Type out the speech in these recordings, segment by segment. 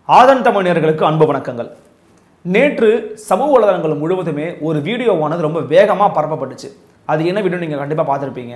ஆதன் தமிழர்களுக்கு அன்பு வணக்கங்கள் நேற்று சமூக வலைதளங்கள் முழுவதுமே ஒரு வீடியோவானது ரொம்ப வேகமாக பரப்பப்பட்டுச்சு அது என்ன வீடியோ நீங்கள் கண்டிப்பாக பார்த்துருப்பீங்க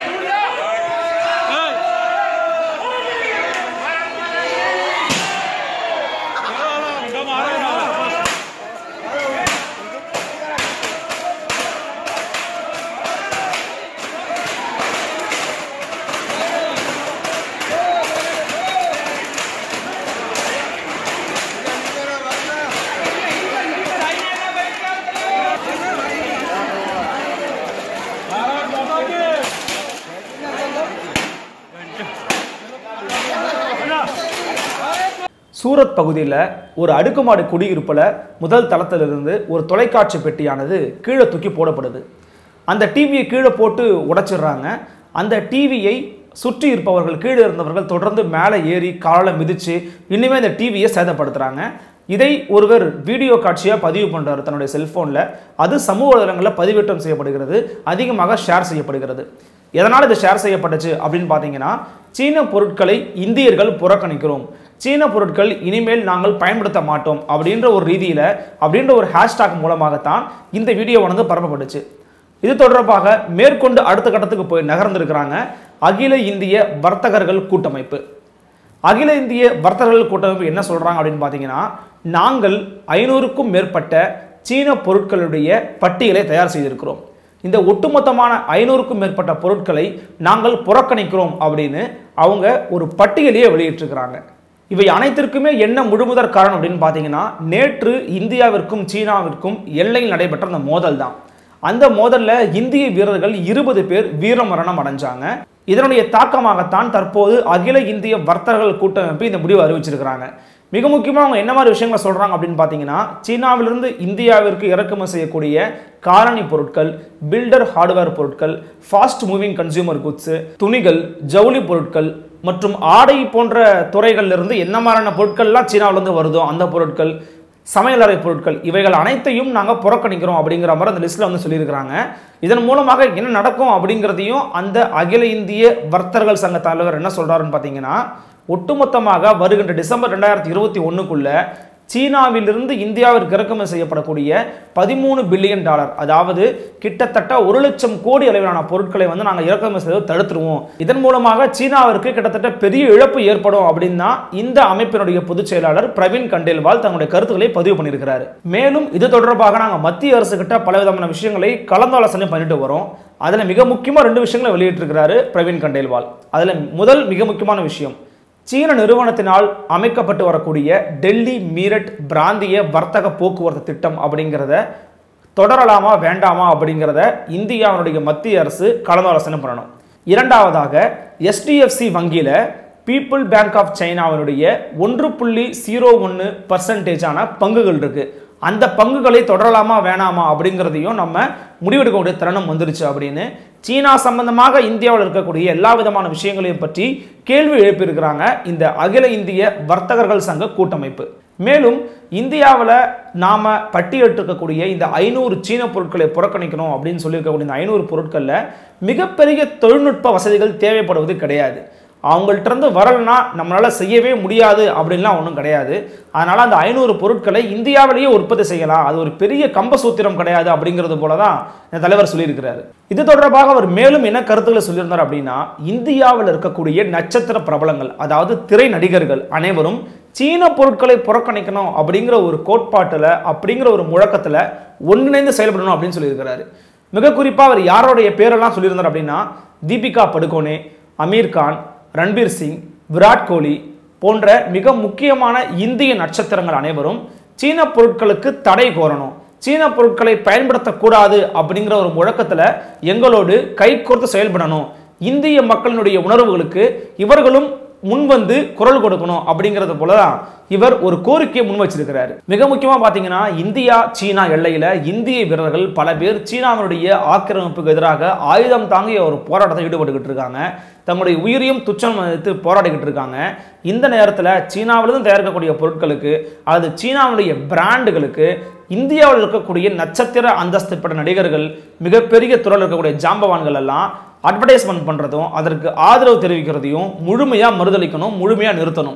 சூரத் பகுதியில் ஒரு அடுக்குமாடி குடியிருப்பில் முதல் தளத்திலிருந்து ஒரு தொலைக்காட்சி பெட்டியானது கீழே தூக்கி போடப்படுது அந்த டிவியை கீழே போட்டு உடைச்சிடுறாங்க அந்த டிவியை சுற்றி இருப்பவர்கள் கீழே இருந்தவர்கள் தொடர்ந்து மேலே ஏறி காலை மிதித்து இன்னுமே அந்த டிவியை சேதப்படுத்துகிறாங்க இதை ஒருவர் வீடியோ காட்சியாக பதிவு பண்ணுறாரு தன்னுடைய செல்ஃபோனில் அது சமூக வலைதளங்களில் பதிவேற்றம் செய்யப்படுகிறது அதிகமாக ஷேர் செய்யப்படுகிறது எதனால் இது ஷேர் செய்யப்பட்டுச்சு அப்படின்னு பார்த்தீங்கன்னா சீன பொருட்களை இந்தியர்கள் புறக்கணிக்கிறோம் சீன பொருட்கள் இனிமேல் நாங்கள் பயன்படுத்த மாட்டோம் அப்படின்ற ஒரு ரீதியில் அப்படின்ற ஒரு ஹேஷ்டாக் மூலமாகத்தான் இந்த வீடியோவானது பரப்பப்பட்டுச்சு இது தொடர்பாக மேற்கொண்டு அடுத்த கட்டத்துக்கு போய் நகர்ந்திருக்கிறாங்க அகில இந்திய வர்த்தகர்கள் கூட்டமைப்பு அகில இந்திய வர்த்தகர்கள் கூட்டமைப்பு என்ன சொல்றாங்க அப்படின்னு பார்த்தீங்கன்னா நாங்கள் ஐநூறுக்கும் மேற்பட்ட சீன பொருட்களுடைய பட்டியலை தயார் செய்திருக்கிறோம் இந்த ஒட்டுமொத்தமான ஐநூறுக்கும் மேற்பட்ட பொருட்களை நாங்கள் புறக்கணிக்கிறோம் அப்படின்னு அவங்க ஒரு பட்டியலையே வெளியிட்டிருக்கிறாங்க இவை அனைத்திற்குமே என்ன முழுமுதற் காரணம் அப்படின்னு பார்த்தீங்கன்னா நேற்று இந்தியாவிற்கும் சீனாவிற்கும் எல்லையில் நடைபெற்ற அந்த மோதல் தான் அந்த மோதல்ல இந்திய வீரர்கள் இருபது பேர் வீரமரணம் அடைஞ்சாங்க இதனுடைய தாக்கமாகத்தான் தற்போது அகில இந்திய வர்த்தகர்கள் கூட்டமைப்பு இந்த முடிவு அறிவிச்சிருக்கிறாங்க மிக முக்கியமாக அவங்க என்ன மாதிரி விஷயங்களை சொல்கிறாங்க அப்படின்னு பார்த்தீங்கன்னா சீனாவிலிருந்து இந்தியாவிற்கு இறக்குமதி செய்யக்கூடிய காலனி பொருட்கள் பில்டர் ஹார்ட்வேர் பொருட்கள் ஃபாஸ்ட் மூவிங் கன்சியூமர் குட்ஸு துணிகள் ஜவுளி பொருட்கள் மற்றும் ஆடை போன்ற துறைகள்ல இருந்து என்ன மாதிரியான பொருட்கள்லாம் சீனாவிலேருந்து வருதோ அந்த பொருட்கள் சமையலறை பொருட்கள் இவைகள் அனைத்தையும் நாங்கள் புறக்கணிக்கிறோம் அப்படிங்கிற மாதிரி அந்த லிஸ்ட்டில் வந்து சொல்லியிருக்கிறாங்க இதன் மூலமாக என்ன நடக்கும் அப்படிங்கிறதையும் அந்த அகில இந்திய வர்த்தகர்கள் சங்க தலைவர் என்ன சொல்கிறாருன்னு பார்த்தீங்கன்னா ஒட்டுமொத்தமாக வருகின்ற டிசம்பர் ரெண்டாயிரத்தி இருபத்தி ஒன்றுக்குள்ள சீனாவிலிருந்து இந்தியாவிற்கு இறக்குமதி செய்யப்படக்கூடிய பதிமூணு பில்லியன் டாலர் அதாவது கிட்டத்தட்ட ஒரு லட்சம் கோடி அளவிலான பொருட்களை வந்து நாங்கள் இறக்குமதி செய்வதை தடுத்துருவோம் இதன் மூலமாக சீனாவிற்கு கிட்டத்தட்ட பெரிய இழப்பு ஏற்படும் அப்படின்னா இந்த அமைப்பினுடைய பொதுச் செயலாளர் பிரவீன் கண்டேல்வால் தன்னுடைய கருத்துக்களை பதிவு பண்ணியிருக்கிறார் மேலும் இது தொடர்பாக நாங்கள் மத்திய அரசு கிட்ட பலவிதமான விஷயங்களை கலந்தாலோசனை பண்ணிட்டு வரோம் அதில் மிக முக்கியமாக ரெண்டு விஷயங்களை வெளியிட்டிருக்கிறாரு பிரவீன் கண்டேல்வால் அதில் முதல் மிக முக்கியமான விஷயம் சீன நிறுவனத்தினால் அமைக்கப்பட்டு வரக்கூடிய டெல்லி மீரட் பிராந்திய வர்த்தக போக்குவரத்து திட்டம் அப்படிங்கிறத தொடரலாமா வேண்டாமா அப்படிங்கிறத இந்தியாவினுடைய மத்திய அரசு கலந்தாலோசனை பண்ணணும் இரண்டாவதாக எஸ்டிஎஃப்சி வங்கியில் பீப்புள் பேங்க் ஆஃப் சைனாவினுடைய ஒன்று புள்ளி ஜீரோ ஒன்று பர்சன்டேஜான பங்குகள் இருக்குது அந்த பங்குகளை தொடரலாமா வேணாமா அப்படிங்கிறதையும் நம்ம முடிவெடுக்கக்கூடிய தருணம் வந்துருச்சு அப்படின்னு சீனா சம்பந்தமாக இந்தியாவில் இருக்கக்கூடிய எல்லா விதமான விஷயங்களையும் பற்றி கேள்வி எழுப்பியிருக்கிறாங்க இந்த அகில இந்திய வர்த்தகர்கள் சங்க கூட்டமைப்பு மேலும் இந்தியாவில் நாம் பட்டியலிட்டிருக்கக்கூடிய இந்த ஐநூறு சீன பொருட்களை புறக்கணிக்கணும் அப்படின்னு சொல்லியிருக்கக்கூடிய இந்த ஐநூறு பொருட்களில் மிகப்பெரிய தொழில்நுட்ப வசதிகள் தேவைப்படுவது கிடையாது அவங்கள்ட்ட இருந்து வரலனா நம்மளால் செய்யவே முடியாது அப்படின்லாம் ஒன்றும் கிடையாது அதனால் அந்த ஐநூறு பொருட்களை இந்தியாவிலேயே உற்பத்தி செய்யலாம் அது ஒரு பெரிய கம்ப சூத்திரம் கிடையாது அப்படிங்கிறது போல தான் இந்த தலைவர் சொல்லியிருக்கிறாரு இது தொடர்பாக அவர் மேலும் என்ன கருத்துக்களை சொல்லியிருந்தார் அப்படின்னா இந்தியாவில் இருக்கக்கூடிய நட்சத்திர பிரபலங்கள் அதாவது திரை நடிகர்கள் அனைவரும் சீன பொருட்களை புறக்கணிக்கணும் அப்படிங்கிற ஒரு கோட்பாட்டில் அப்படிங்கிற ஒரு முழக்கத்தில் ஒன்றிணைந்து செயல்படணும் அப்படின்னு சொல்லியிருக்கிறாரு மிக குறிப்பாக அவர் யாரோடைய பேரெல்லாம் சொல்லியிருந்தார் அப்படின்னா தீபிகா படுகோனே அமீர் கான் ரன்பீர் சிங் விராட் கோலி போன்ற மிக முக்கியமான இந்திய நட்சத்திரங்கள் அனைவரும் சீன பொருட்களுக்கு தடை கோரணும் சீன பொருட்களை பயன்படுத்தக்கூடாது அப்படிங்கிற ஒரு முழக்கத்தில் எங்களோடு கைகோர்த்து செயல்படணும் இந்திய மக்களினுடைய உணர்வுகளுக்கு இவர்களும் முன்வந்து குரல் கொடுக்கணும் அப்படிங்கிறது போல தான் இவர் ஒரு கோரிக்கையை முன் வச்சிருக்கிறாரு மிக முக்கியமாக பார்த்தீங்கன்னா இந்தியா சீனா எல்லையில் இந்திய வீரர்கள் பல பேர் சீனாவினுடைய ஆக்கிரமிப்புக்கு எதிராக ஆயுதம் தாங்கிய ஒரு போராட்டத்தை ஈடுபட்டுக்கிட்டு இருக்காங்க தங்களுடைய உயிரையும் துச்சம் மதித்து போராடிக்கிட்டு இருக்காங்க இந்த நேரத்தில் சீனாவிலிருந்து தயாரிக்கக்கூடிய பொருட்களுக்கு அல்லது சீனாவுடைய பிராண்டுகளுக்கு இந்தியாவில் இருக்கக்கூடிய நட்சத்திர அந்தஸ்து பெற்ற நடிகர்கள் மிகப்பெரிய துறையில் இருக்கக்கூடிய ஜாம்பவான்கள் எல்லாம் அட்வர்டைஸ்மெண்ட் பண்ணுறதும் அதற்கு ஆதரவு தெரிவிக்கிறதையும் முழுமையாக மறுதளிக்கணும் முழுமையாக நிறுத்தணும்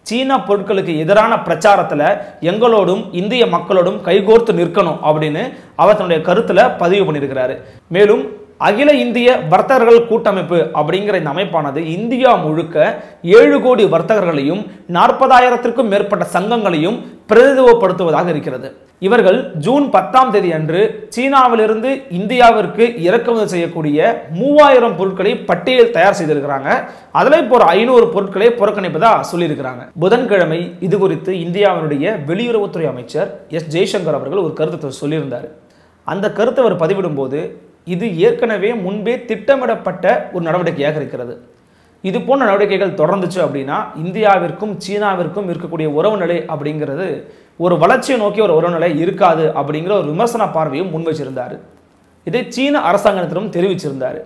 சீனா பொருட்களுக்கு எதிரான பிரச்சாரத்தில் எங்களோடும் இந்திய மக்களோடும் கைகோர்த்து நிற்கணும் அப்படின்னு அவர் தன்னுடைய கருத்தில் பதிவு பண்ணியிருக்கிறாரு மேலும் அகில இந்திய வர்த்தகர்கள் கூட்டமைப்பு அப்படிங்கிற இந்த அமைப்பானது இந்தியா முழுக்க ஏழு கோடி வர்த்தகர்களையும் நாற்பதாயிரத்திற்கும் மேற்பட்ட சங்கங்களையும் பிரதிநிதித்துவப்படுத்துவதாக இருக்கிறது இவர்கள் ஜூன் பத்தாம் தேதி அன்று சீனாவிலிருந்து இந்தியாவிற்கு இறக்குமதி செய்யக்கூடிய மூவாயிரம் பொருட்களை பட்டியல் தயார் செய்திருக்கிறாங்க அதில் இப்போ ஒரு ஐநூறு பொருட்களை புறக்கணிப்பதா சொல்லியிருக்கிறாங்க புதன்கிழமை இது குறித்து இந்தியாவினுடைய வெளியுறவுத்துறை அமைச்சர் எஸ் ஜெய்சங்கர் அவர்கள் ஒரு கருத்தை சொல்லியிருந்தார் அந்த கருத்தை அவர் பதிவிடும்போது இது ஏற்கனவே முன்பே திட்டமிடப்பட்ட ஒரு நடவடிக்கையாக இருக்கிறது இது போன்ற நடவடிக்கைகள் தொடர்ந்துச்சு அப்படின்னா இந்தியாவிற்கும் சீனாவிற்கும் இருக்கக்கூடிய உறவு நிலை அப்படிங்கிறது ஒரு வளர்ச்சியை நோக்கிய ஒரு உறவு நிலை இருக்காது அப்படிங்கிற ஒரு விமர்சன பார்வையும் முன் வச்சிருந்தார் இதை சீன அரசாங்கத்திடம் தெரிவிச்சிருந்தார்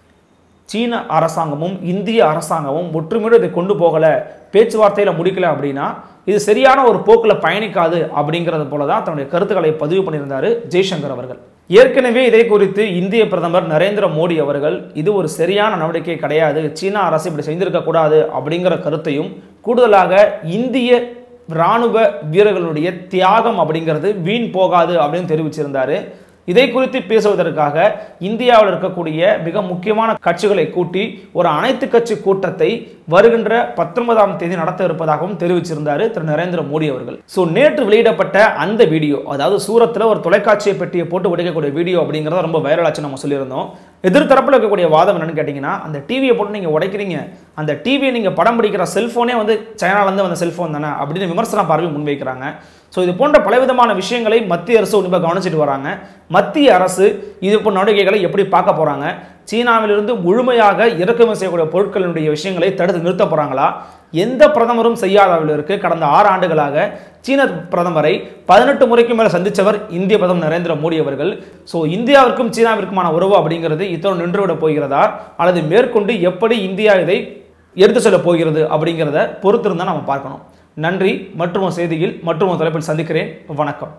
சீன அரசாங்கமும் இந்திய அரசாங்கமும் ஒற்றுமையோடு இதை கொண்டு போகலை பேச்சுவார்த்தையில் முடிக்கல அப்படின்னா இது சரியான ஒரு போக்கில் பயணிக்காது அப்படிங்கிறது போல தான் தன்னுடைய கருத்துக்களை பதிவு பண்ணியிருந்தார் ஜெய்சங்கர் அவர்கள் ஏற்கனவே இதை குறித்து இந்திய பிரதமர் நரேந்திர மோடி அவர்கள் இது ஒரு சரியான நடவடிக்கை கிடையாது சீனா அரசு இப்படி செய்திருக்க கூடாது அப்படிங்கிற கருத்தையும் கூடுதலாக இந்திய இராணுவ வீரர்களுடைய தியாகம் அப்படிங்கிறது வீண் போகாது அப்படின்னு தெரிவிச்சிருந்தாரு இதை குறித்து பேசுவதற்காக இந்தியாவில் இருக்கக்கூடிய மிக முக்கியமான கட்சிகளை கூட்டி ஒரு அனைத்து கட்சி கூட்டத்தை வருகின்ற பத்தொன்பதாம் தேதி நடத்த இருப்பதாகவும் தெரிவிச்சிருந்தார் திரு நரேந்திர மோடி அவர்கள் ஸோ நேற்று வெளியிடப்பட்ட அந்த வீடியோ அதாவது சூரத்தில் ஒரு தொலைக்காட்சியை பெட்டியை போட்டு உடைக்கக்கூடிய வீடியோ அப்படிங்கிறத ரொம்ப வைரலாச்சு நம்ம சொல்லியிருந்தோம் எதிர்த்தரப்பில் இருக்கக்கூடிய வாதம் என்னன்னு கேட்டிங்கன்னா அந்த டிவியை போட்டு நீங்கள் உடைக்கிறீங்க அந்த டிவியை நீங்கள் படம் பிடிக்கிற செல்ஃபோனே வந்து சைனாலேருந்து வந்த செல்ஃபோன் தானே அப்படின்னு விமர்சன பார்வை முன்வைக்கிறாங்க ஸோ இது போன்ற பலவிதமான விஷயங்களை மத்திய அரசு உன்னிப்பாக கவனிச்சிட்டு வராங்க மத்திய அரசு இது போன்ற நடவடிக்கைகளை எப்படி பார்க்க போகிறாங்க சீனாவிலிருந்து முழுமையாக இறக்குமதி செய்யக்கூடிய பொருட்களினுடைய விஷயங்களை தடுத்து நிறுத்த போகிறாங்களா எந்த பிரதமரும் செய்யாத அளவிற்கு கடந்த ஆறு ஆண்டுகளாக சீன பிரதமரை பதினெட்டு முறைக்கு மேலே சந்தித்தவர் இந்திய பிரதமர் நரேந்திர மோடி அவர்கள் ஸோ இந்தியாவிற்கும் சீனாவிற்குமான உறவு அப்படிங்கிறது இத்தோடு நின்றுவிட போகிறதா அல்லது மேற்கொண்டு எப்படி இந்தியா இதை எடுத்து செல்ல போகிறது அப்படிங்கிறத பொறுத்திருந்தால் நம்ம பார்க்கணும் நன்றி மற்றும் செய்தியில் மற்றும் தலைப்பில் சந்திக்கிறேன் வணக்கம்